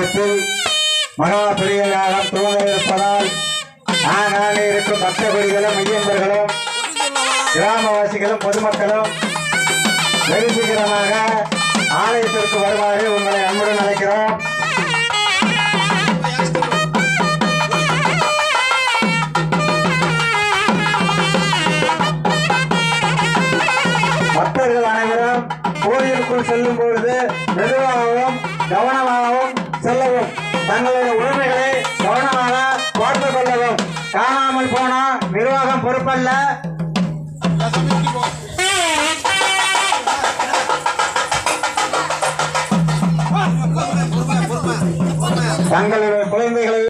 நேரத்தில் மகா பெரியகாலம் துவங்க இருப்பதால் ஆங்காங்கே இருக்கும் பக்தகுடிகளும் மையம்பர்களும் கிராமவாசிகளும் பொதுமக்களும் வெகு சீக்கிரமாக ஆலயத்திற்கு வருமாறு உங்களை அன்புடன் அழைக்கிறோம் பக்தர்கள் அனைவரும் கோயிலுக்குள் செல்லும் பொழுது மெதுவாகவும் கவனமாகவும் செல்லவும் தங்களுடைய உரிமைகளை கவனமாக பார்த்துக் கொள்ளவும் காணாமல் போனா நிர்வாகம் பொறுப்பல்ல தங்களுடைய